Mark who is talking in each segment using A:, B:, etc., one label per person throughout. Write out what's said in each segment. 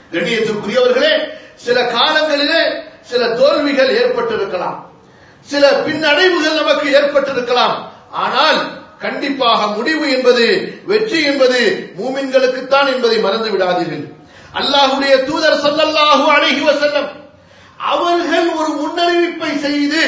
A: கண்ணியத்திற்குரியவர்களே சில காலங்களிலே சில தோல்விகள் ஏற்பட்டிருக்கலாம் சில பின்னடைவுகள் நமக்கு ஏற்பட்டிருக்கலாம் ஆனால் கண்டிப்பாக முடிவு என்பது வெற்றி என்பது மூமின்களுக்குத்தான் என்பதை மறந்து விடாதீர்கள் அல்லாஹுடைய தூதர் ஸல்லல்லாஹு அலைஹி வஸல்லம் அவர்கள் ஒரு முன்னறிவிப்பை செய்து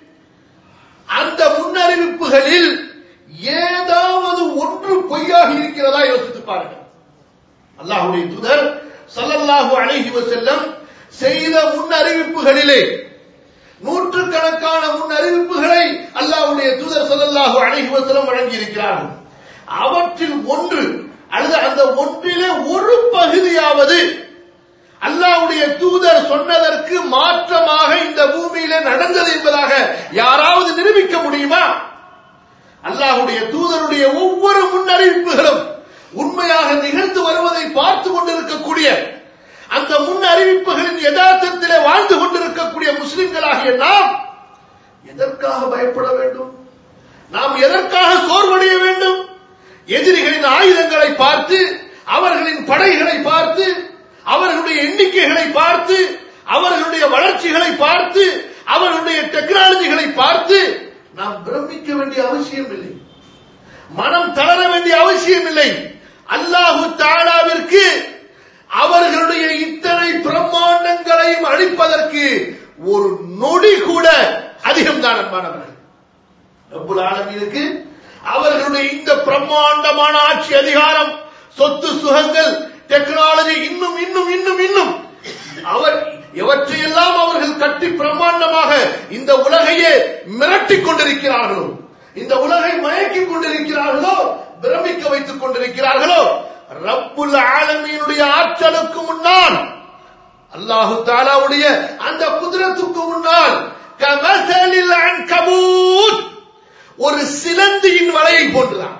A: அந்த முன்னறிவிப்புகளில் ஏதாவது ஒன்று பொய்யாக இருக்கிறதா யோசித்து பாருங்கள் அல்லாஹுடைய தூதர் ஸல்லல்லாஹு அலைஹி வஸல்லம் செய்த முன்னறிவிப்புகளிலே நூற்றுக்கணக்கான முன்னறிவிப்புகளை அல்லாஹ்வுடைய தூதர் ஸல்லல்லாஹு அலைஹி வஸல்லம் வழங்கி இருக்கிறார்கள் அவற்றில் ஒன்று அல்லது அந்த ஒன்றிலே ஒரு பகுதியாவது அல்லாஹ்வுடைய தூதர் சொன்னதற்கு மாற்றமாக இந்த பூமியிலே நடந்தது என்பதாக யாராவது நிரூபிக்க முடியுமா அல்லாஹ்வுடைய தூதருடைய ஒவ்வொரு முன்னறிவிப்புகளும் உண்மையாக நிகழ்ந்து வருவதை பார்த்து கொண்டிருக்கக்கூடிய அந்த முன் அறிவிப்புகளின் யதார்த்தத்திலே வாழ்ந்து கொண்டிருக்கக்கூடிய முஸ்லிம்களாகிய நாம் எதற்காக பயப்பட வேண்டும் நாம் எதற்காக சோர்வடைய வேண்டும் எதிரிகளின் ஆயுதங்களை பார்த்து அவர்களின் படைகளை பார்த்து அவர்களுடைய எண்ணிக்கைகளை பார்த்து அவர்களுடைய வளர்ச்சிகளை பார்த்து அவர்களுடைய டெக்னாலஜிகளை பார்த்து நாம் பிரமிக்க வேண்டிய அவசியம் இல்லை மனம் தளர வேண்டிய அவசியம் இல்லை அல்லாஹு தாலாவிற்கு அவர்களுடைய இத்தனை பிரம்மாண்டங்களையும் அழிப்பதற்கு ஒரு நொடி கூட அதிகம்தான் அன்பானவர்கள் ரப்புல் ஆலமீனுக்கு அவர்களுடைய இந்த பிரம்மாண்டமான ஆட்சி அதிகாரம் சொத்து சுகங்கள் டெக்னாலஜி இன்னும் இன்னும் இன்னும் இன்னும் அவர் எவற்றையெல்லாம் அவர்கள் கட்டி பிரம்மாண்டமாக இந்த உலகையே மிரட்டிக் கொண்டிருக்கிறார்களோ இந்த உலகை மயக்கிக் கொண்டிருக்கிறார்களோ பிரமிக்க வைத்துக் கொண்டிருக்கிறார்களோ ரப்புல் ஆலமீனுடைய ஆற்றலுக்கு முன்னால் அல்லாஹு தாலாவுடைய அந்த குதிரத்துக்கு முன்னால் கமசலில் அன்கபூத் ஒரு சிலந்தியின் வலையை போன்றுதான்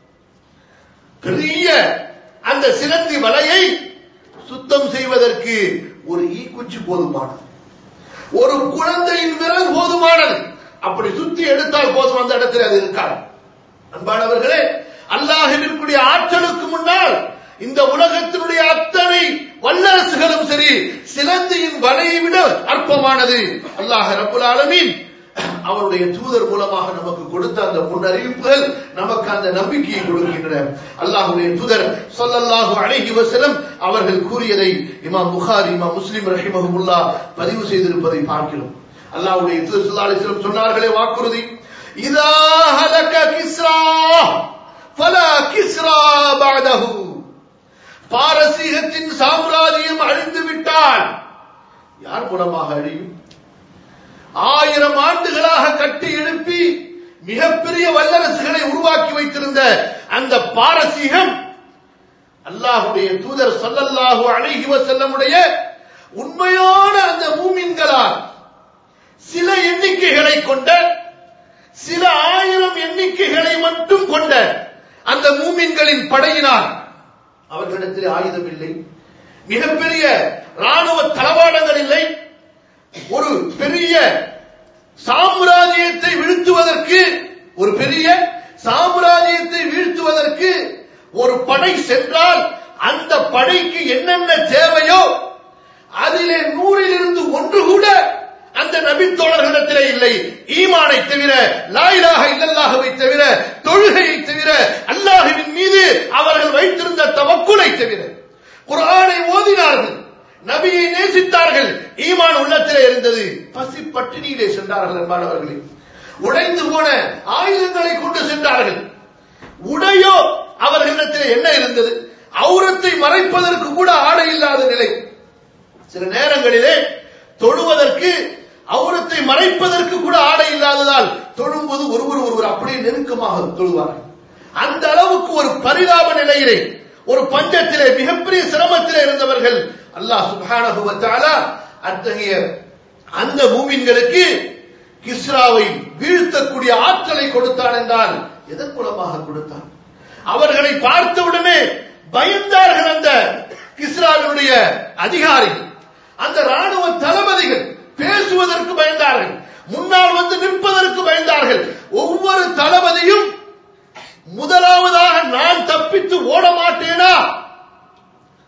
A: பெரிய அந்த சிலந்தி வலையை சுத்தம் செய்வதற்கு ஒரு ஈக்குச்சி போதுமானது ஒரு குழந்தையின் விரல் போதுமானது அப்படி சுத்தி எடுத்தால் போதும் அந்த இடத்தில் அது இருக்காது அன்பானவர்களே அல்லாஹிற்குரிய ஆற்றலுக்கு முன்னால் இந்த உலகத்தினுடைய அத்தனை வல்லரசுகளும் சரி சிலந்தியின் வலையை விட அற்பமானது அல்லாஹ் ரப்புல் ஆலமீன் அவருடைய தூதர் மூலமாக நமக்கு கொடுத்த அந்த முன்னறிவிப்புகள் நமக்கு அந்த நம்பிக்கையை கொடுக்கின்றன அல்லாஹுடைய தூதர் சொல்லல்லாஹு அலைஹி வஸல்லம் அவர்கள் கூறியதை இமாம் புகாரி இமாம் முஸ்லிம் ரஹிமஹுல்லா பதிவு செய்திருப்பதை பார்க்கிறோம் அல்லாஹ்வுடைய தூதர் ஸல்லல்லாஹு அலைஹி வஸல்லம் சொன்னார்களே வாக்குறுதி இதா ஹலக கிஸ்ரா ஃபலா கிஸ்ரா பஅதஹு பாரசீகத்தின் சாம்ராஜ்யம் அழிந்து விட்டால் யார் மூலமாக அழியும் ஆயிரம் ஆண்டுகளாக கட்டி எழுப்பி மிகப்பெரிய வல்லரசுகளை உருவாக்கி வைத்திருந்த அந்த பாரசீகம் அல்லாஹுடைய தூதர் சொல்லல்லாஹு அழகி வசல்லமுடைய உண்மையான அந்த மூமின்களால் சில எண்ணிக்கைகளை கொண்ட சில ஆயிரம் எண்ணிக்கைகளை மட்டும் கொண்ட அந்த மூமின்களின் படையினால் அவர்களிடத்தில் ஆயுதம் இல்லை மிகப்பெரிய ராணுவ தளவாடங்கள் இல்லை ஒரு பெரிய சாம்ராஜ்யத்தை வீழ்த்துவதற்கு ஒரு பெரிய சாம்ராஜ்யத்தை வீழ்த்துவதற்கு ஒரு படை சென்றால் அந்த படைக்கு என்னென்ன தேவையோ அதிலே நூறிலிருந்து ஒன்று கூட அந்த நபித்தோழர்களிடத்திலே இல்லை ஈமானை தவிர லாயிலாக இல்லல்லாகவை தவிர தொழுகையை தவிர அல்லாஹுவின் மீது அவர்கள் வைத்திருந்த தவக்குலை தவிர குரானை ஓதினார்கள் நபியை நேசித்தார்கள் ஈமான் உள்ளத்திலே இருந்தது பசி பட்டினியிலே சென்றார்கள் என்பானவர்களே உடைந்து போன ஆயுதங்களை கொண்டு சென்றார்கள் உடையோ அவர்களிடத்தில் என்ன இருந்தது அவுரத்தை மறைப்பதற்கு கூட ஆடை இல்லாத நிலை சில நேரங்களிலே தொழுவதற்கு அவுரத்தை மறைப்பதற்கு கூட ஆடை இல்லாததால் தொழும்போது ஒருவர் ஒருவர் அப்படியே நெருக்கமாக தொழுவார்கள் அந்த அளவுக்கு ஒரு பரிதாப நிலையிலே ஒரு பஞ்சத்திலே மிகப்பெரிய சிரமத்திலே இருந்தவர்கள் அல்லாஹ் சுப்ஹானஹு வ தஆலா அத்தகைய அந்த மூமின்களுக்கு கிஸ்ராவை வீழ்த்தக்கூடிய ஆற்றலை கொடுத்தான் என்றால் எதன் மூலமாக கொடுத்தான் அவர்களை பார்த்தவுடனே பயந்தார்கள் அந்த கிஸ்ராவினுடைய அதிகாரிகள் அந்த ராணுவ தளபதிகள் பேசுவதற்கு பயந்தார்கள் முன்னால் வந்து நிற்பதற்கு பயந்தார்கள் ஒவ்வொரு தளபதியும் முதலாவதாக நான் தப்பித்து ஓட மாட்டேனா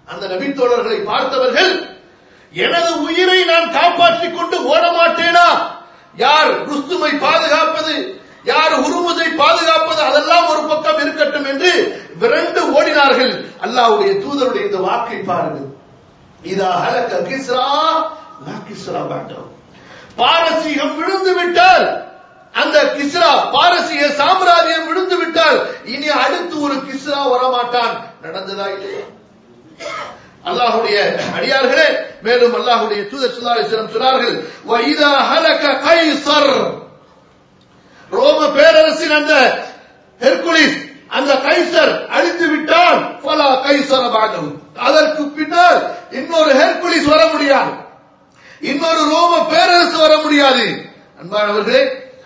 A: அந்த நபித்தோழர்களை பார்த்தவர்கள் எனது உயிரை நான் காப்பாற்றிக் கொண்டு ஓட மாட்டேனா யார் ருஸ்துமை பாதுகாப்பது யார் உருமுதை பாதுகாப்பது அதெல்லாம் ஒரு பக்கம் இருக்கட்டும் என்று விரண்டு ஓடினார்கள் அல்லாஹ்வுடைய தூதருடைய இந்த வாக்கை பாருங்கள் இதா ஹலக கிஸ்ரா லா கிஸ்ரா பாண்டவ் பாரசீகம் விழுந்து விட்டால் அந்த கிஸ்ரா பாரசீக சாம்ராஜ்யம் விழுந்து விட்டால் இனி அடுத்து ஒரு கிஸ்ரா வரமாட்டான் நடந்ததா இல்லையா அல்லாஹுடைய அடியார்களே மேலும் அல்லாஹுடைய தூதர் சுல்லாலிஸ்லம் சொன்னார்கள் வைதா ஹலக கைசர் ரோம பேரரசின் அந்த ஹெர்குலிஸ் அந்த கைசர் அழித்து விட்டால் பலா கைசர பாகம் அதற்கு பின்னால் இன்னொரு ஹெர்குலிஸ் வர முடியாது இன்னொரு ரோம பேரரசு வர முடியாது அன்பானவர்களே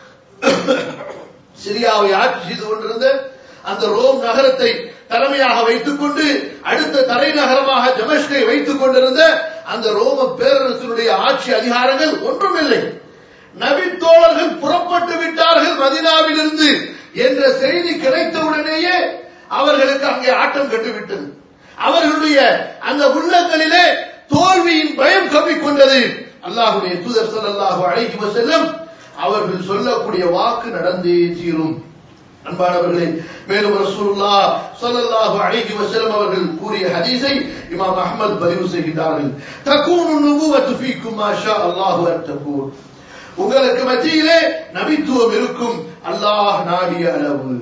A: சிரியாவை ஆட்சி செய்து கொண்டிருந்த அந்த ரோம் நகரத்தை தலைமையாக வைத்துக் கொண்டு அடுத்த தலைநகரமாக ஜமஸ்கை வைத்துக் கொண்டிருந்த அந்த ரோம பேரரசனுடைய ஆட்சி அதிகாரங்கள் ஒன்றுமில்லை நபித்தோழர்கள் புறப்பட்டு விட்டார்கள் மதினாவிலிருந்து என்ற செய்தி கிடைத்தவுடனேயே அவர்களுக்கு அங்கே ஆட்டம் கட்டுவிட்டது அவர்களுடைய அந்த உள்ளங்களிலே தோல்வியின் பயம் கவ்விக்கொண்டது அல்லாஹுடைய தூதர் ஸல்லல்லாஹு அலைஹி வஸல்லம் அவர்கள் சொல்லக்கூடிய வாக்கு நடந்தே தீரும் அன்பானவர்களே மேலும் ரசூலுல்லா ஸல்லல்லாஹு அலைஹி வஸல்லம் அவர்கள் கூறிய ஹதீஸை இமாம் அஹ்மத் பதிவு செய்கிறார்கள் தகூனு நுபுவத்து ஃபீக்கும் மா ஷா அல்லாஹு அன் தகூன் உங்களுக்கு மத்தியிலே நபித்துவம் இருக்கும் அல்லாஹ் நாடிய அளவு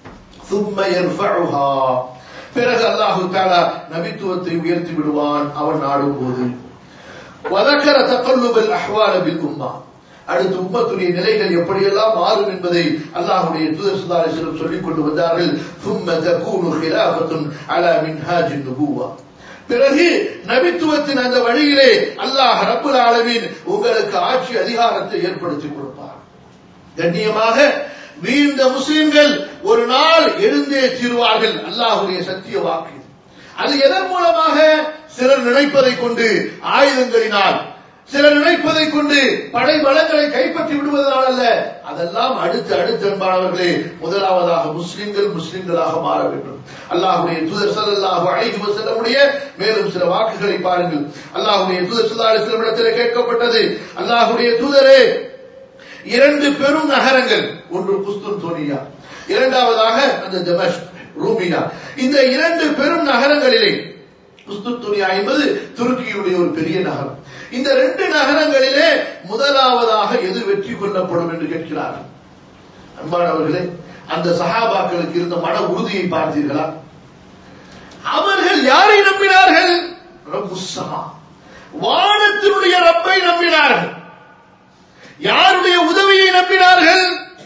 A: ثم يرفعها பிறகு அல்லாஹு தாலா நபித்துவத்தை உயர்த்தி விடுவான் அவன் நாடும் போது وذكر تقلب الاحوال بالامه அடுத்து உம்மத்துடைய நிலைகள் எப்படியெல்லாம் மாறும் என்பதை அல்லாஹுடைய தூதர் சுல்லாலிஸ்லம் சொல்லிக் கொண்டு வந்தார்கள் ثم تكون خلافة على منهاج النبوة பிறகு நபித்துவத்தின் அந்த வழியிலே அல்லாஹ் ரப்புல் ஆலமீன் உங்களுக்கு ஆட்சி அதிகாரத்தை ஏற்படுத்தி கொடுப்பார் கண்ணியமாக வீழ்ந்த முஸ்லிம்கள் ஒரு நாள் எழுந்தே தீருவார்கள் அல்லாஹுடைய சத்திய வாக்கு அது எதன் மூலமாக சிலர் நினைப்பதை கொண்டு ஆயுதங்களினால் சிலர் நினைப்பதை கொண்டு படை பலங்களை கைப்பற்றி விடுவதனால் அல்ல அதெல்லாம் அடுத்து அடுத்து அன்பானவர்களே முதலாவதாக முஸ்லிம்கள் முஸ்லிம்களாக மாற வேண்டும் அல்லாஹுடைய தூதர் ஸல்லல்லாஹு அலைஹி வஸல்லமுடைய மேலும் சில வாக்குகளை பாருங்கள் அல்லாஹுடைய தூதர் ஸல்லல்லாஹு அலைஹி வஸல்லம் இடத்திலே கேட்கப்பட்டது அல்லாஹுடைய தூதரே இரண்டு பெரும் நகரங்கள் ஒன்று குஸ்துன் தோனியா இரண்டாவதாக அந்த ஜமஷ் ரூமியா இந்த இரண்டு பெரும் நகரங்களிலே குஸ்துத்துனியா என்பது துருக்கியுடைய ஒரு பெரிய நகரம் இந்த ரெண்டு நகரங்களிலே முதலாவதாக எது வெற்றி கொள்ளப்படும் என்று கேட்கிறார்கள் அன்பானவர்களே அந்த சஹாபாக்களுக்கு இருந்த மன உறுதியை பார்த்தீர்களா அவர்கள் யாரை நம்பினார்கள் ரப்புஸ்ஸமா வானத்தினுடைய ரப்பை நம்பினார்கள் யாருடைய உதவியை நம்பினார்கள்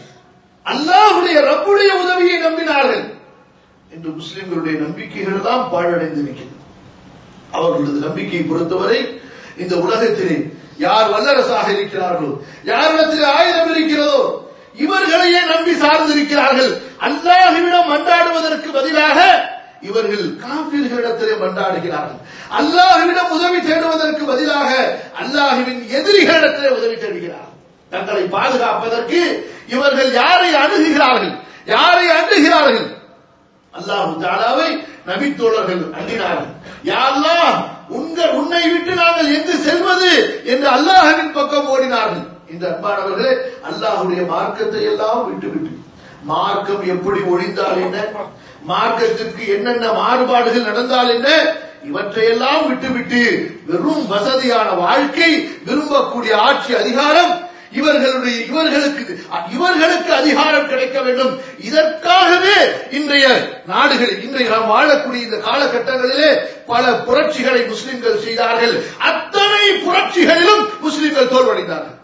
A: அல்லாஹுடைய ரப்புடைய உதவியை நம்பினார்கள் என்று முஸ்லிம்களுடைய நம்பிக்கைகள் தான் பாழடைந்திருக்கிறது அவர்களது நம்பிக்கையை பொறுத்தவரை இந்த உலகத்திலே யார் வல்லரசாக இருக்கிறார்களோ யாரிடத்தில் ஆயுதம் இருக்கிறதோ இவர்களையே நம்பி சார்ந்திருக்கிறார்கள் அல்லாஹுவிடம் மன்றாடுவதற்கு பதிலாக இவர்கள் காப்பீர்களிடத்திலே மன்றாடுகிறார்கள் அல்லாஹுவிடம் உதவி தேடுவதற்கு பதிலாக அல்லாஹுவின் எதிரிகளிடத்திலே உதவி தேடுகிறார்கள் தங்களை பாதுகாப்பதற்கு இவர்கள் யாரை அணுகுகிறார்கள் யாரை அணுகிறார்கள் அல்லாஹு தாலாவை நபித்தோழர்கள் அண்டினார்கள் யாரெல்லாம் உங்கள் உன்னை விட்டு நாங்கள் எங்கு செல்வது என்று அல்லாஹுவின் பக்கம் ஓடினார்கள் இந்த அன்பானவர்களே அல்லாஹுடைய மார்க்கத்தை எல்லாம் விட்டுவிட்டு மார்க்கம் எப்படி ஒழிந்தால் என்ன மார்க்கத்திற்கு என்னென்ன மாறுபாடுகள் நடந்தால் என்ன இவற்றையெல்லாம் விட்டுவிட்டு வெறும் வசதியான வாழ்க்கை விரும்பக்கூடிய ஆட்சி அதிகாரம் இவர்களுடைய இவர்களுக்கு இவர்களுக்கு அதிகாரம் கிடைக்க வேண்டும் இதற்காகவே இன்றைய நாடுகளில் இன்றைய நாம் வாழக்கூடிய இந்த காலகட்டங்களிலே பல புரட்சிகளை முஸ்லிம்கள் செய்தார்கள் அத்தனை புரட்சிகளிலும் முஸ்லிம்கள் தோல்வடைந்தார்கள்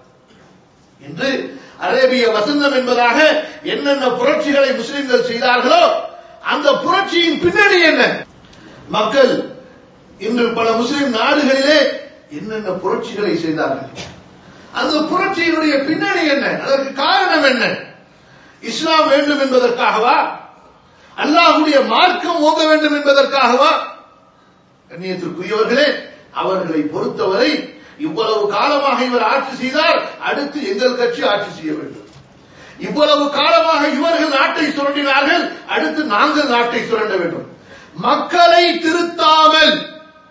A: என்று அரேபிய வசந்தம் என்பதாக என்னென்ன புரட்சிகளை முஸ்லிம்கள் செய்தார்களோ அந்த புரட்சியின் பின்னணி என்ன மக்கள் இன்று பல முஸ்லிம் நாடுகளிலே என்னென்ன புரட்சிகளை செய்தார்கள் அந்த புரட்சியினுடைய பின்னணி என்ன அதற்கு காரணம் என்ன இஸ்லாம் வேண்டும் என்பதற்காகவா அல்லாஹுடைய மார்க்கம் ஓக வேண்டும் என்பதற்காகவா கண்ணியத்திற்குரியவர்களே அவர்களை பொறுத்தவரை இவ்வளவு காலமாக இவர் ஆட்சி செய்தார் அடுத்து எங்கள் கட்சி ஆட்சி செய்ய வேண்டும் இவ்வளவு காலமாக இவர்கள் நாட்டை சுரண்டினார்கள் அடுத்து நாங்கள் நாட்டை சுரண்ட வேண்டும் மக்களை திருத்தாமல்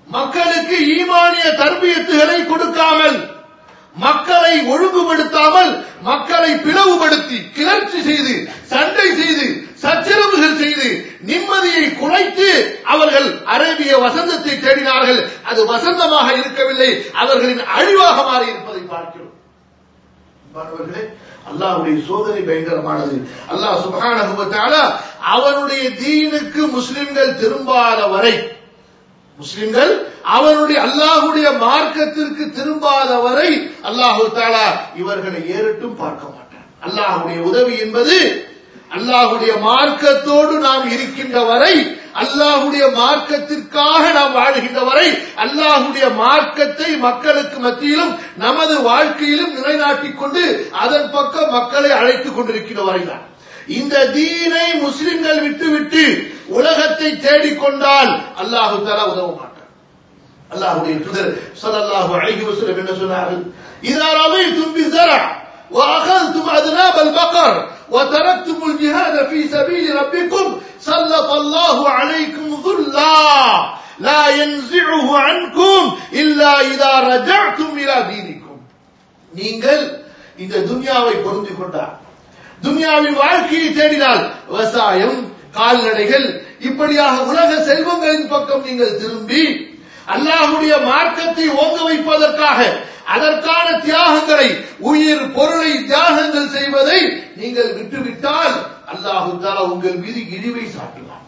A: மக்களுக்கு ஈமானிய தர்பியத்துகளை கொடுக்காமல் மக்களை ஒழுங்குபடுத்தாமல் மக்களை பிளவுபடுத்தி கிளர்ச்சி செய்து சண்டை செய்து சச்சரவுகள் செய்து நிம்மதியை குலைத்து அவர்கள் அரேபிய வசந்தத்தை தேடினார்கள் அது வசந்தமாக இருக்கவில்லை அவர்களின் அழிவாக மாறி இருப்பதை பார்க்கிறோம் மாணவர்களே அல்லாஹ்வுடைய சோதனை பயங்கரமானது அல்லாஹ் சுப்ஹானஹு வ தஆலா அவனுடைய தீனுக்கு முஸ்லிம்கள் திரும்பாத வரை முஸ்லிம்கள் அவனுடைய அல்லாஹுடைய மார்க்கத்திற்கு திரும்பாத வரை அல்லாஹு தாலா இவர்களை ஏறிட்டும் பார்க்க மாட்டான் அல்லாஹுடைய உதவி என்பது அல்லாஹுடைய மார்க்கத்தோடு நாம் இருக்கின்ற வரை அல்லாஹுடைய மார்க்கத்திற்காக நாம் வாழ்கின்ற வரை அல்லாஹுடைய மார்க்கத்தை மக்களுக்கு மத்தியிலும் நமது வாழ்க்கையிலும் நிலைநாட்டிக் கொண்டு அதன் பக்கம் மக்களை அழைத்துக் கொண்டிருக்கிற வரைதான் இந்த தீனை முஸ்லிம்கள் விட்டுவிட்டு உலகத்தை தேடிக்கொண்டால் அல்லாஹு தாலா உதவ மாட்டார் அல்லாஹுடைய தூதர் ஸல்லல்லாஹு அலைஹி வஸல்லம் என்ன சொன்னார்கள் இதா ரமைத்தும் பிஸரா وأخذتم أذناب البقر وتركتم الجهاد في سبيل ربكم سلط الله عليكم ظلا لا ينزعه عنكم إلا إذا رجعتم إلى دينكم நீங்கள் இந்த துன்யாவை பொருந்தி கொண்டார் துன்யாவின் வாழ்க்கையை தேடினால் விவசாயம் கால்நடைகள் இப்படியாக உலக செல்வங்களின் பக்கம் நீங்கள் திரும்பி அல்லாஹுடைய மார்க்கத்தை ஓங்க வைப்பதற்காக அதற்கான தியாகங்களை உயிர் பொருளை தியாகங்கள் செய்வதை நீங்கள் விட்டுவிட்டால் அல்லாஹு தாலா உங்கள் மீது இழிவை சாட்டுவார்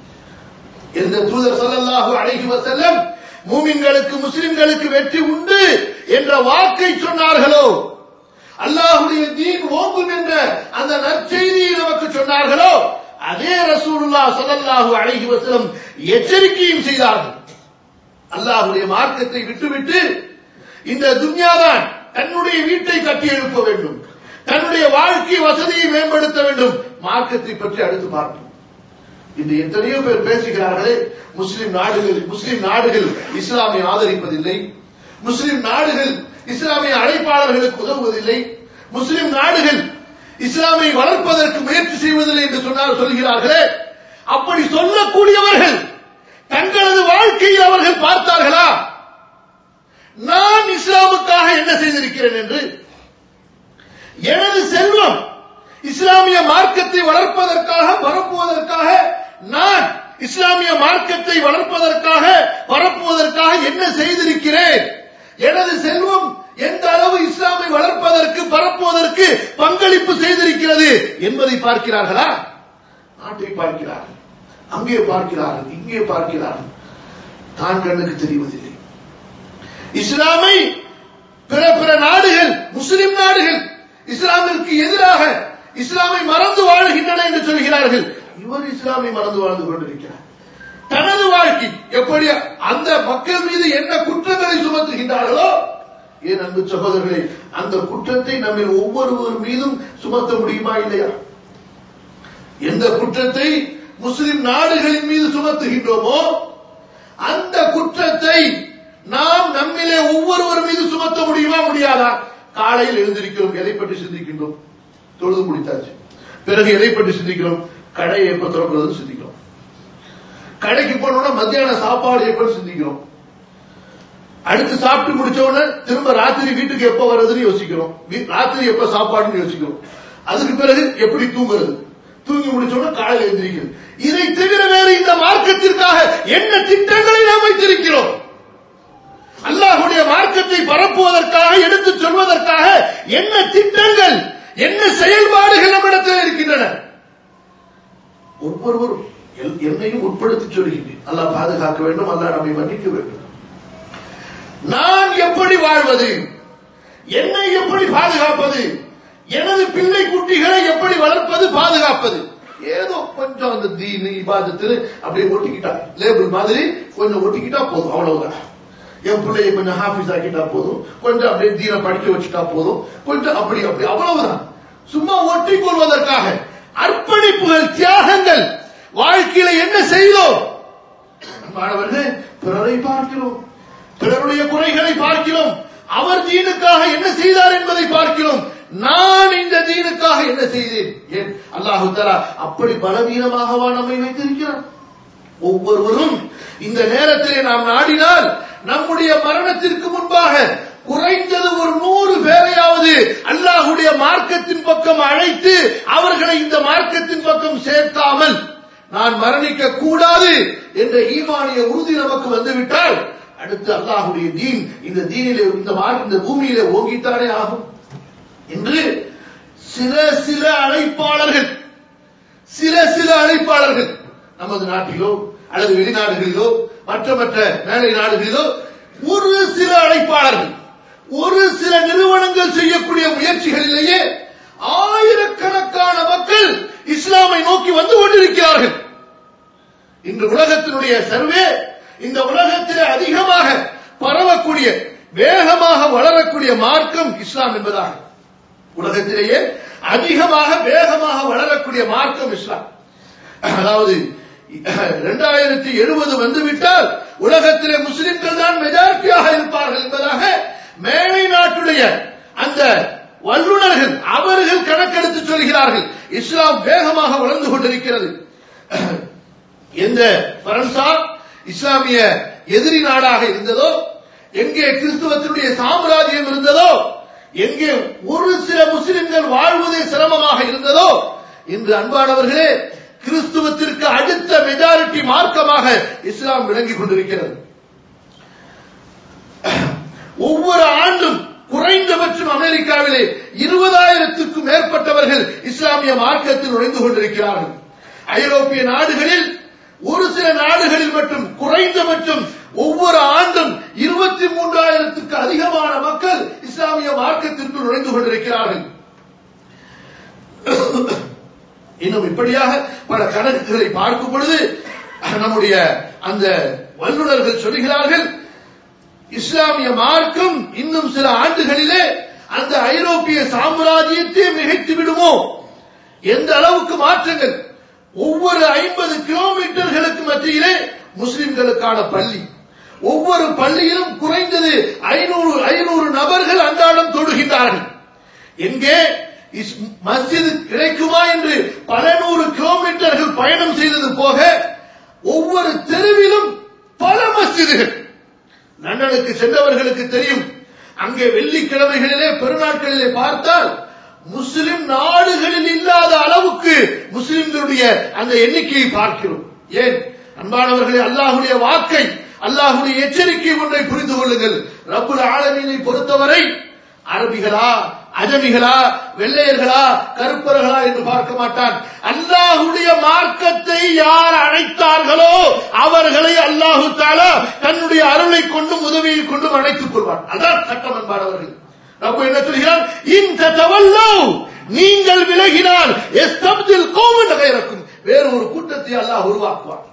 A: எந்த தூதர் ஸல்லல்லாஹு அலைஹி வஸல்லம் மூமின்களுக்கு முஸ்லிம்களுக்கு வெற்றி உண்டு என்ற வாக்கை சொன்னார்களோ அல்லாஹுடைய தீன் ஓங்கும் என்ற அந்த நற்செய்தியை நமக்கு சொன்னார்களோ அதே ரசூலுல்லாஹ் ஸல்லல்லாஹு அலைஹி வஸல்லம் எச்சரிக்கையும் செய்தார்கள் அல்லாஹுடைய மார்க்கத்தை விட்டுவிட்டு இந்த துன்யாதான் தன்னுடைய வீட்டை கட்டி எழுப்ப வேண்டும் தன்னுடைய வாழ்க்கை வசதியை மேம்படுத்த வேண்டும் மார்க்கத்தை பற்றி அடுத்து பார்ப்போம் இன்று எத்தனையோ பேர் பேசுகிறார்களே முஸ்லிம் நாடுகள் முஸ்லிம் நாடுகள் இஸ்லாமை ஆதரிப்பதில்லை முஸ்லிம் நாடுகள் இஸ்லாமிய அழைப்பாளர்களுக்கு உதவுவதில்லை முஸ்லிம் நாடுகள் இஸ்லாமை வளர்ப்பதற்கு முயற்சி செய்வதில்லை என்று சொன்னால் சொல்கிறார்களே அப்படி சொல்லக்கூடியவர்கள் தங்களது வாழ்க்கையில் அவர்கள் பார்த்தார்களா நான் இஸ்லாமுக்காக என்ன செய்திருக்கிறேன் என்று எனது செல்வம் இஸ்லாமிய மார்க்கத்தை வளர்ப்பதற்காக பரப்புவதற்காக நான் இஸ்லாமிய மார்க்கத்தை வளர்ப்பதற்காக பரப்புவதற்காக என்ன செய்திருக்கிறேன் எனது செல்வம் எந்த அளவு இஸ்லாமை வளர்ப்பதற்கு பரப்புவதற்கு பங்களிப்பு செய்திருக்கிறது என்பதை பார்க்கிறார்களா நாட்டை பார்க்கிறார்கள் அங்கே பார்க்கிறார்கள் இங்கே பார்க்கிறார்கள் தான் கண்ணுக்கு தெரிவதில்லை இஸ்லாமை பிற பிற நாடுகள் முஸ்லிம் நாடுகள் இஸ்லாமிற்கு எதிராக இஸ்லாமை மறந்து வாழ்கின்றன என்று சொல்கிறார்கள் இவர் இஸ்லாமை மறந்து வாழ்ந்து கொண்டிருக்கிறார் தனது வாழ்க்கை எப்படி அந்த மக்கள் மீது என்ன குற்றங்களை சுமத்துகின்றார்களோ ஏன் அன்பு சகோதரர்களே அந்த குற்றத்தை நம்ம ஒவ்வொருவர் மீதும் சுமத்த முடியுமா இல்லையா எந்த குற்றத்தை முஸ்லிம் நாடுகளின் மீது சுமத்துகின்றோமோ அந்த குற்றத்தை நாம் நம்மிலே ஒவ்வொருவர் மீது சுமத்த முடியுமா முடியாதா காலையில் எழுந்திருக்கிறோம் எதை பற்றி சிந்திக்கின்றோம் தொழுது முடித்தாச்சு பிறகு எதை பற்றி சிந்திக்கிறோம் கடையை எப்ப திறக்கிறது சிந்திக்கிறோம் கடைக்கு போனோம்னா மத்தியான சாப்பாடு எப்ப சிந்திக்கிறோம் அடுத்து சாப்பிட்டு முடிச்ச உடனே திரும்ப ராத்திரி வீட்டுக்கு எப்ப வர்றதுன்னு யோசிக்கிறோம் ராத்திரி எப்ப சாப்பாடுன்னு யோசிக்கிறோம் அதுக்கு பிறகு எப்படி தூங்குறது தூங்கி முடிச்ச உடனே காலையில் எழுந்திருக்கிறது இதை தவிர வேறு இந்த மார்க்கத்திற்காக என்ன திட்டங்களை நாம் வைத்திருக்கிறோம் அல்லாஹுடைய மார்க்கத்தை பரப்புவதற்காக எடுத்துச் சொல்வதற்காக என்ன திட்டங்கள் என்ன செயல்பாடுகள் நம்மிடத்தில் இருக்கின்றன ஒவ்வொருவரும் என்னையும் உட்படுத்தி சொல்கின்றேன் அல்லாஹ் பாதுகாக்க வேண்டும் அல்லாஹ் நம்மை மன்னிக்க வேண்டும் நான் எப்படி வாழ்வது என்னை எப்படி பாதுகாப்பது எனது பிள்ளை குட்டிகளை எப்படி வளர்ப்பது பாதுகாப்பது ஏதோ கொஞ்சம் அந்த தீனு இபாதத்து அப்படியே ஒட்டிக்கிட்டா லேபிள் மாதிரி கொஞ்சம் ஒட்டிக்கிட்டா போதும் அவ்வளவுதான் என் பிள்ளைய கொஞ்சம் ஹாஃபிஸ் ஆக்கிட்டா போதும் கொஞ்சம் அப்படியே தீன படிக்க வச்சுட்டா போதும் கொஞ்சம் அப்படி அப்படி அவ்வளவுதான் சும்மா ஒட்டி கொள்வதற்காக அர்ப்பணிப்புகள் தியாகங்கள் வாழ்க்கையில என்ன செய்தோம் மாணவர்களே பிறரை பார்க்கிறோம் பிறருடைய குறைகளை பார்க்கிறோம் அவர் தீனுக்காக என்ன செய்தார் என்பதை பார்க்கிறோம் நான் இந்த தீனுக்காக என்ன செய்தேன் ஏன் அல்லாஹு தலா அப்படி பலவீனமாகவா நம்மை வைத்திருக்கிறார் ஒவ்வொருவரும் இந்த நேரத்திலே நாம் நாடினால் நம்முடைய மரணத்திற்கு முன்பாக குறைந்தது ஒரு நூறு பேரையாவது அல்லாஹுடைய மார்க்கத்தின் பக்கம் அழைத்து அவர்களை இந்த மார்க்கத்தின் பக்கம் சேர்க்காமல் நான் மரணிக்க கூடாது என்ற ஈமானிய உறுதி நமக்கு வந்துவிட்டால் அடுத்து அல்லாஹுடைய தீன் இந்த தீனிலே இந்த மார்க் இந்த பூமியிலே ஓங்கித்தானே ஆகும் என்று சில சில அழைப்பாளர்கள் சில சில அழைப்பாளர்கள் நமது நாட்டிலோ அல்லது வெளிநாடுகளிலோ மற்ற மற்ற மேலை நாடுகளிலோ ஒரு சில அழைப்பாளர்கள் ஒரு சில நிறுவனங்கள் செய்யக்கூடிய முயற்சிகளிலேயே ஆயிரக்கணக்கான மக்கள் இஸ்லாமை நோக்கி வந்து கொண்டிருக்கிறார்கள் இன்று உலகத்தினுடைய சர்வே இந்த உலகத்திலே அதிகமாக பரவக்கூடிய வேகமாக வளரக்கூடிய மார்க்கம் இஸ்லாம் என்பதாக உலகத்திலேயே அதிகமாக வேகமாக வளரக்கூடிய மார்க்கம் இஸ்லாம் அதாவது இரண்டாயிரத்தி எழுபது வந்துவிட்டால் உலகத்திலே முஸ்லிம்கள் தான் மெஜாரிட்டியாக இருப்பார்கள் என்பதாக மேலை நாட்டுடைய அந்த வல்லுநர்கள் அவர்கள் கணக்கெடுத்து சொல்கிறார்கள் இஸ்லாம் வேகமாக வளர்ந்து கொண்டிருக்கிறது எந்த பரன்சா இஸ்லாமிய எதிரி நாடாக இருந்ததோ எங்கே கிறிஸ்துவத்தினுடைய சாம்ராஜ்யம் இருந்ததோ எங்கே ஒரு சில முஸ்லிம்கள் வாழ்வதே சிரமமாக இருந்ததோ இன்று அன்பானவர்களே கிறிஸ்துவத்திற்கு அடுத்த மெஜாரிட்டி மார்க்கமாக இஸ்லாம் விளங்கிக் கொண்டிருக்கிறது ஒவ்வொரு ஆண்டும் குறைந்தபட்சம் அமெரிக்காவிலே இருபதாயிரத்துக்கும் மேற்பட்டவர்கள் இஸ்லாமிய மார்க்கத்தில் நுழைந்து கொண்டிருக்கிறார்கள் ஐரோப்பிய நாடுகளில் ஒரு சில நாடுகளில் மட்டும் குறைந்தபட்சம் ஒவ்வொரு ஆண்டும் இருபத்தி மூன்றாயிரத்துக்கு அதிகமான மக்கள் இஸ்லாமிய மார்க்கத்திற்கு நுழைந்து கொண்டிருக்கிறார்கள் இன்னும் இப்படியாக பல கணக்குகளை பார்க்கும் பொழுது நம்முடைய அந்த வல்லுநர்கள் சொல்கிறார்கள் இஸ்லாமிய மார்க்கம் இன்னும் சில ஆண்டுகளிலே அந்த ஐரோப்பிய சாம்ராஜ்யத்தை மிகைத்து விடுமோ எந்த அளவுக்கு மாற்றங்கள் ஒவ்வொரு ஐம்பது கிலோமீட்டர்களுக்கு மத்தியிலே முஸ்லிம்களுக்கான பள்ளி ஒவ்வொரு பள்ளியிலும் குறைந்தது ஐநூறு ஐநூறு நபர்கள் அன்றாடம் தொடுகின்றார்கள் எங்கே மஸ்ஜித் கிடைக்குமா என்று பல நூறு கிலோமீட்டர்கள் பயணம் செய்தது போக ஒவ்வொரு தெருவிலும் பல மஸ்ஜிதுகள் லண்டனுக்கு சென்றவர்களுக்கு தெரியும் அங்கே வெள்ளிக்கிழமைகளிலே பெருநாட்களிலே பார்த்தால் முஸ்லிம் நாடுகளில் இல்லாத அளவுக்கு முஸ்லிம்களுடைய அந்த எண்ணிக்கையை பார்க்கிறோம் ஏன் அன்பானவர்களே அல்லாஹுடைய வாக்கை அல்லாஹுடைய எச்சரிக்கை ஒன்றை புரிந்து கொள்ளுங்கள் ரப்புல் ஆலமீனை பொறுத்தவரை அரபிகளா அஜமிகளா வெள்ளையர்களா கருப்பர்களா என்று பார்க்க மாட்டான் அல்லாஹுடைய மார்க்கத்தை யார் அழைத்தார்களோ அவர்களை அல்லாஹு தாலா தன்னுடைய அருளை கொண்டும் உதவியை கொண்டும் அழைத்துக் கொள்வார் அதான் சட்டம் என்பார்கள் ரப்பு என்ன சொல்கிறார் இந்த தவல்லோ நீங்கள் விலகினால் எஸ்தப்தில் கோவன் நகையறக்கும் வேறு ஒரு கூட்டத்தை அல்லாஹ் உருவாக்குவார்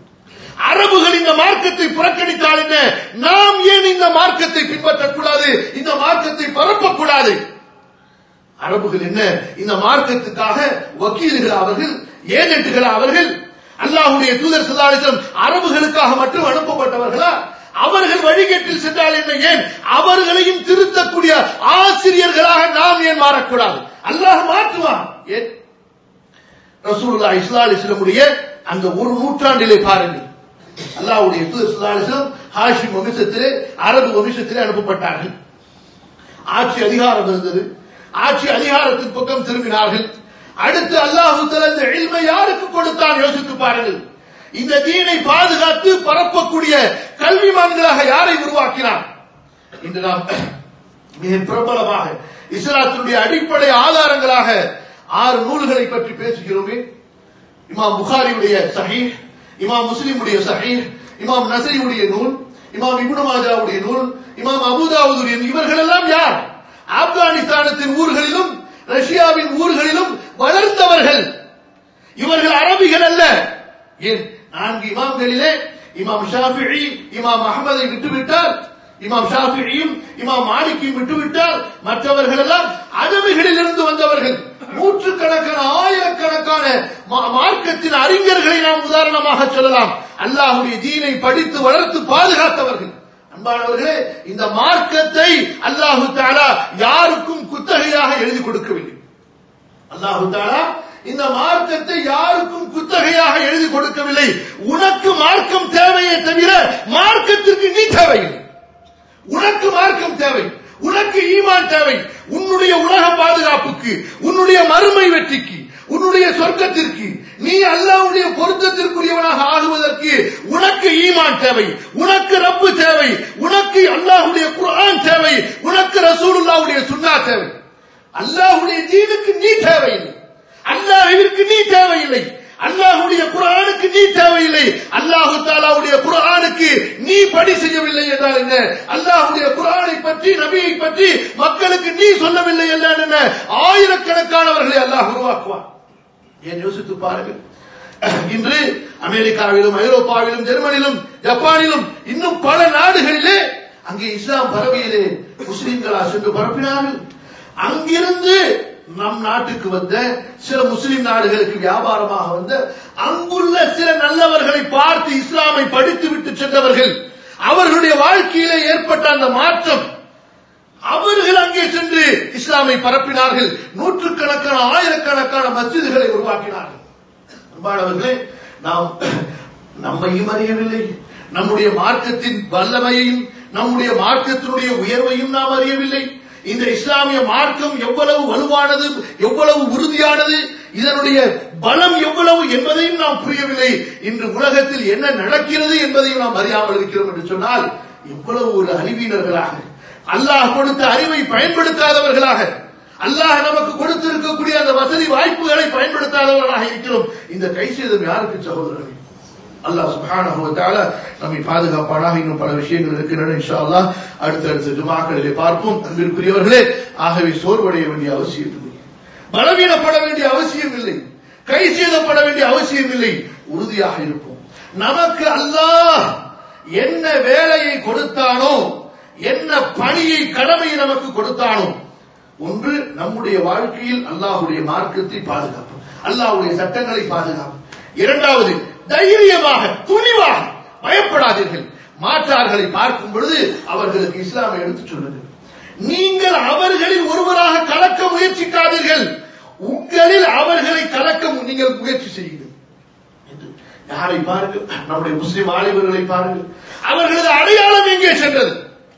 A: அரபுகள் இந்த மார்க்கத்தை புறக்கணித்தால் என்ன நாம் ஏன் இந்த மார்க்கத்தை பின்பற்றக்கூடாது இந்த மார்க்கத்தை பரப்பக்கூடாது அரபுகள் என்ன இந்த மார்க்கத்துக்காக வக்கீல்கள் அவர்கள் ஏஜென்ட்டுகள் அவர்கள் அல்லாஹுடைய தூதர் சதாரிசம் அரபுகளுக்காக மட்டும் அனுப்பப்பட்டவர்களா அவர்கள் வழிகேட்டில் சென்றால் என்ன ஏன் அவர்களையும் திருத்தக்கூடிய ஆசிரியர்களாக நாம் ஏன் மாறக்கூடாது அல்லாஹ் மாற்றுவான் ஏன் ரசூலுல்லா இஸ்லா அலிஸ்லமுடைய அந்த ஒரு நூற்றாண்டிலே பாருங்கள் அல்லாஹ்வுடைய தூதர் சல்லா அலிஸ்லம் ஹாஷிம் வம்சத்திலே அரபு வம்சத்திலே அனுப்பப்பட்டார்கள் ஆட்சி அதிகாரம் இருந்தது ஆட்சி அதிகாரத்தின் பக்கம் திரும்பினார்கள் அடுத்து அல்லாஹு இந்த இல்மை யாருக்கு கொடுத்தான் யோசித்து பாருங்கள் இந்த தீனை பாதுகாத்து பரப்பக்கூடிய கல்விமான்களாக யாரை உருவாக்கினார் இன்று நாம் மிக பிரபலமாக இஸ்லாத்தினுடைய அடிப்படை ஆதாரங்களாக ஆறு நூல்களை பற்றி பேசுகிறோமே இமாம் புகாரியுடைய சஹீஹ் இமாம் முஸ்லிமுடைய சஹீஹ் இமாம் நசரியுடைய நூல் இமாம் இப்னு மாஜாவுடைய நூல் இமாம் அபுதாவுடைய இவர்கள் எல்லாம் யார் ஆப்கானிஸ்தானத்தின் ஊர்களிலும் ரஷ்யாவின் ஊர்களிலும் வளர்ந்தவர்கள் இவர்கள் அரபிகள் அல்ல ஏன் நான்கு இமாம்களிலே இமாம் ஷாஃபிஇ இமாம் அகமதை விட்டுவிட்டால் இமாம் ஷாஃபியும் இமாம் மாலிக்கையும் விட்டுவிட்டால் மற்றவர்கள் எல்லாம் அஜமிகளில் இருந்து வந்தவர்கள் நூற்றுக்கணக்கான ஆயிரக்கணக்கான மார்க்கத்தின் அறிஞர்களை நாம் உதாரணமாக சொல்லலாம் அல்லாஹுடைய தீனை படித்து வளர்த்து பாதுகாத்தவர்கள் அன்பானவர்களே இந்த மார்க்கத்தை அல்லாஹு தாலா யாருக்கும் குத்தகையாக எழுதி கொடுக்கவில்லை அல்லாஹு தாலா இந்த மார்க்கத்தை யாருக்கும் குத்தகையாக எழுதி கொடுக்கவில்லை உனக்கு மார்க்கம் தேவையே தவிர மார்க்கத்திற்கு நீ தேவையில்லை உனக்கு மார்க்கம் தேவை உனக்கு ஈமான் தேவை உன்னுடைய உலக பாதுகாப்புக்கு உன்னுடைய மறுமை வெற்றிக்கு உன்னுடைய சொர்க்கத்திற்கு நீ அல்லாஹ்வுடைய பொருத்தத்திற்குரியவனாக ஆகுவதற்கு உனக்கு ஈமான் தேவை உனக்கு ரப்பு தேவை உனக்கு அல்லாஹ்வுடைய குர்ஆன் தேவை உனக்கு ரசூலுல்லாஹ்வுடைய சுன்னா தேவை அல்லாஹ்வுடைய தீனுக்கு நீ தேவையில்லை அல்லாஹ்விற்கு நீ தேவையில்லை அல்லாஹ்வுடைய குர்ஆனுக்கு நீ தேவையில்லை அல்லாஹு தாலாவுடைய குர்ஆனுக்கு நீ படி செய்யவில்லை என்றால் என்ன அல்லாஹ்வுடைய குர்ஆனை பற்றி நபியை பற்றி மக்களுக்கு நீ சொல்லவில்லை என்றால் என்ன ஆயிரக்கணக்கானவர்களை அல்லாஹ் உருவாக்குவான் ஏன் யோசித்து பாருங்கள் இன்று அமெரிக்காவிலும் ஐரோப்பாவிலும் ஜெர்மனிலும் ஜப்பானிலும் இன்னும் பல நாடுகளிலே அங்கே இஸ்லாம் பரவியதே முஸ்லிம்களா சென்று பரப்பினார்கள் அங்கிருந்து நம் நாட்டுக்கு வந்த சில முஸ்லிம் நாடுகளுக்கு வியாபாரமாக வந்த அங்குள்ள சில நல்லவர்களை பார்த்து இஸ்லாமை படித்து விட்டு சென்றவர்கள் அவர்களுடைய வாழ்க்கையிலே ஏற்பட்ட அந்த மாற்றம் அவர்கள் அங்கே சென்று இஸ்லாமை பரப்பினார்கள் நூற்றுக்கணக்கான ஆயிரக்கணக்கான மஸ்ஜிதுகளை உருவாக்கினார்கள் அன்பானவர்களே நாம் நம்மையும் அறியவில்லை நம்முடைய மார்க்கத்தின் வல்லமையையும் நம்முடைய மார்க்கத்தினுடைய உயர்வையும் நாம் அறியவில்லை இந்த இஸ்லாமிய மார்க்கம் எவ்வளவு வலுவானது எவ்வளவு உறுதியானது இதனுடைய பலம் எவ்வளவு என்பதையும் நாம் புரியவில்லை இன்று உலகத்தில் என்ன நடக்கிறது என்பதையும் நாம் அறியாமல் இருக்கிறோம் என்று சொன்னால் எவ்வளவு ஒரு அறிவினர்களாக அல்லாஹ் கொடுத்த அறிவை பயன்படுத்தாதவர்களாக அல்லாஹ் நமக்கு கொடுத்திருக்கக்கூடிய அந்த வசதி வாய்ப்புகளை பயன்படுத்தாதவர்களாக இருக்கிறோம் இந்த கை செய்தம் யாருக்கு சகோதரர்கள் அல்லாஹ் சுப்ஹானஹு வ தஆலா நம்மை பாதுகாப்பானாக இன்னும் பல விஷயங்கள் இருக்கின்றன இன்ஷா அல்லாஹ் அடுத்தடுத்த ஜுமாக்களிலே பார்ப்போம் அன்பிற்குரியவர்களே ஆகவே சோர்வடைய வேண்டிய அவசியம் இல்லை பலவீனப்பட வேண்டிய அவசியம் இல்லை கை செய்தப்பட வேண்டிய அவசியம் இல்லை உறுதியாக இருப்போம் நமக்கு அல்லாஹ் என்ன வேலையை கொடுத்தானோ என்ன பணியை கடமையை நமக்கு கொடுத்தானோ ஒன்று நம்முடைய வாழ்க்கையில் அல்லாஹ்வுடைய மார்க்கத்தை பாதுகாப்பு அல்லாஹ்வுடைய சட்டங்களை பாதுகாப்பு இரண்டாவது தைரியமாக துணிவாக பயப்படாதீர்கள் மாற்றார்களை பார்க்கும் பொழுது அவர்களுக்கு இஸ்லாமை எடுத்துச் சொல்லுங்கள் நீங்கள் அவர்களில் ஒருவராக கலக்க முயற்சிக்காதீர்கள் உங்களில் அவர்களை கலக்க நீங்கள் முயற்சி செய்யுங்கள் என்று யாரை பாருங்கள் நம்முடைய முஸ்லிம் ஆலிவர்களை பாருங்கள் அவர்களது அடையாளம் எங்கே சென்றது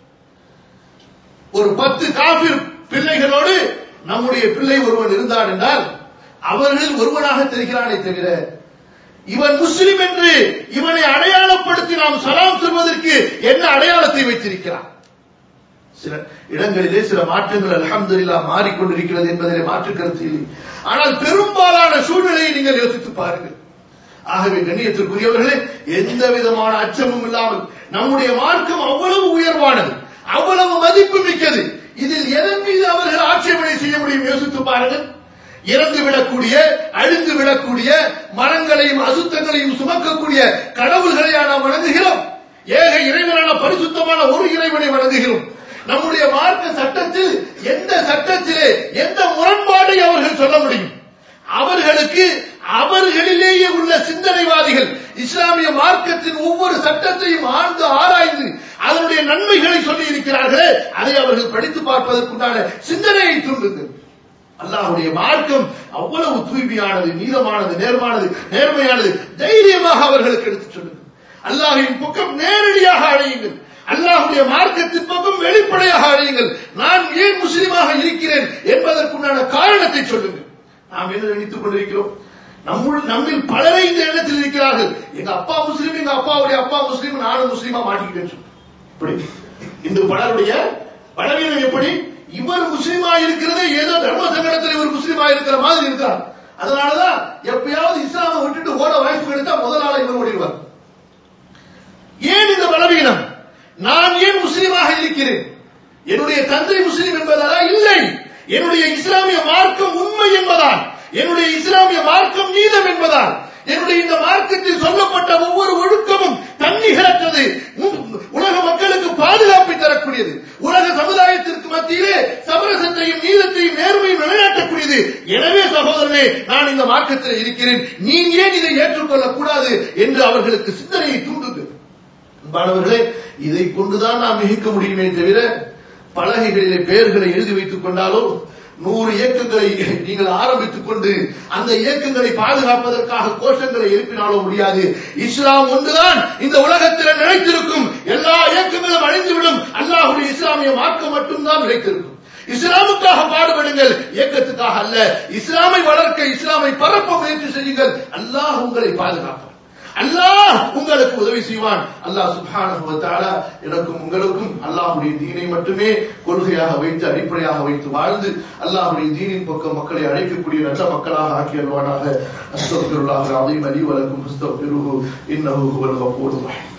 A: ஒரு பத்து காபிர் பிள்ளைகளோடு நம்முடைய பிள்ளை ஒருவன் இருந்தான் என்றால் அவர்களில் ஒருவனாக தெரிகிறானே தவிர இவன் முஸ்லிம் என்று இவனை அடையாளப்படுத்தி நாம் சலாம் சொல்வதற்கு என்ன அடையாளத்தை வைத்திருக்கிறான் சில இடங்களிலே சில மாற்றங்கள் அல்ஹம்துலில்லா மாறிக்கொண்டிருக்கிறது என்பதிலே மாற்று கருத்து இல்லை ஆனால் பெரும்பாலான சூழ்நிலையை நீங்கள் யோசித்து பாருங்கள் ஆகவே கண்ணியத்திற்குரியவர்களே எந்த விதமான அச்சமும் இல்லாமல் நம்முடைய மார்க்கம் அவ்வளவு உயர்வானது அவ்வளவு மதிப்பு மிக்கது இதில் எதன் மீது அவர்கள் ஆட்சேபனை செய்ய முடியும் யோசித்து பாருங்கள் இறந்து விடக்கூடிய அழிந்து விடக்கூடிய மரங்களையும் அசுத்தங்களையும் சுமக்கக்கூடிய கடவுள்களையா நாம் வணங்குகிறோம் ஏக இறைவனான பரிசுத்தமான ஒரு இறைவனை வணங்குகிறோம் நம்முடைய மார்க்க சட்டத்தில் எந்த சட்டத்திலே எந்த முரண்பாடை அவர்கள் சொல்ல முடியும் அவர்களுக்கு அவர்களிலேயே உள்ள சிந்தனைவாதிகள் இஸ்லாமிய மார்க்கத்தின் ஒவ்வொரு சட்டத்தையும் ஆழ்ந்து ஆராய்ந்து அதனுடைய நன்மைகளை சொல்லி இருக்கிறார்களே அதை அவர்கள் படித்து பார்ப்பதற்குண்டான சிந்தனையை தூண்டுங்கள் அல்லாஹ்வுடைய மார்க்கம் அவ்வளவு தூய்மையானது நீளமானது நேர்மானது நேர்மையானது தைரியமாக அவர்களுக்கு எடுத்துச் சொல்லுங்கள் அல்லாஹ்வின் பக்கம் நேரடியாக அழையுங்கள் அல்லாஹ்வுடைய மார்க்கத்தின் பக்கம் வெளிப்படையாக அழையுங்கள் நான் ஏன் முஸ்லிமாக இருக்கிறேன் என்பதற்குண்டான காரணத்தை சொல்லுங்கள் நாம் என்ன நினைத்துக் கொண்டிருக்கிறோம் நம்முள் நம்மில் பலரை இந்த எண்ணத்தில் இருக்கிறார்கள் எங்க அப்பா முஸ்லீம் எங்க அப்பாவுடைய அப்பா முஸ்லீம் நானும் முஸ்லீமா மாட்டிக்கிட்டேன் சொல்லு. இப்படி இன்று பலருடைய பலவீனம் எப்படி இவர் முஸ்லீமா இருக்கிறதே ஏதோ தர்ம சங்கடத்தில் இவர் முஸ்லீமா இருக்கிற மாதிரி இருக்கிறார் அதனாலதான் எப்பயாவது இஸ்லாமை விட்டுட்டு ஓட வாய்ப்பு கிடைத்தா முதல் ஆளை இவர் ஓடிடுவார் ஏன் இந்த பலவீனம் நான் ஏன் முஸ்லீமாக இருக்கிறேன் என்னுடைய தந்தை முஸ்லீம் என்பதாலா இல்லை என்னுடைய இஸ்லாமிய மார்க்கம் உண்மை என்பதால் என்னுடைய இஸ்லாமிய மார்க்கம் நீதம் என்பதால் என்னுடைய இந்த மார்க்கத்தில் சொல்லப்பட்ட ஒவ்வொரு ஒழுக்கமும் தன்னிகரற்றது உ- உலக மக்களுக்கு பாதுகாப்பை தரக்கூடியது உலக சமுதாயத்திற்கு மத்தியிலே சமரசத்தையும் நீதத்தையும் நேர்மையும் நிலைநாட்டக்கூடியது எனவே சகோதரனே நான் இந்த மார்க்கத்தில் இருக்கிறேன் நீ ஏன் இதை ஏற்றுக்கொள்ளக் கூடாது என்று அவர்களுக்கு சிந்தனையை தூண்டுங்கள் அன்பானவர்களே இதை கொண்டுதான் நாம் மிகிக்க முடியுமே தவிர பலகைகளிலே பெயர்களை எழுதி வைத்துக் கொண்டாலோ நூறு இயக்கங்களை நீங்கள் ஆரம்பித்துக் கொண்டு அந்த இயக்கங்களை பாதுகாப்பதற்காக கோஷங்களை எழுப்பினாலோ முடியாது இஸ்லாம் ஒன்றுதான் இந்த உலகத்தில் நிலைத்திருக்கும் எல்லா இயக்கங்களும் அழிந்துவிடும் அல்லாஹுடைய இஸ்லாமிய மார்க்கம் மட்டும்தான் நிலைத்திருக்கும் இஸ்லாமுக்காக பாடுபடுங்கள் இயக்கத்துக்காக அல்ல இஸ்லாமை வளர்க்க இஸ்லாமை பரப்ப முயற்சி செய்யுங்கள் அல்லாஹ் உங்களை பாதுகாப்பான் அல்லாஹ் உங்களுக்கு உதவி செய்வான் அல்லாஹ் சுப்ஹானஹு வ தஆலா எனக்கும் உங்களுக்கும் அல்லாஹ்வுடைய தீனை மட்டுமே கொள்கையாக வைத்து அடிப்படையாக வைத்து வாழ்ந்து அல்லாஹ்வுடைய தீனின் பக்கம் மக்களை அழைக்கக்கூடிய நல்ல மக்களாக ஆக்கி அல்வானாக அஸ்தக்ஃபிருல்லாஹ் அலீம் அலி வலக்கும் அஸ்தக்ஃபிருஹு இன்னஹு ஹுவல் கஃபூருர் ரஹீம்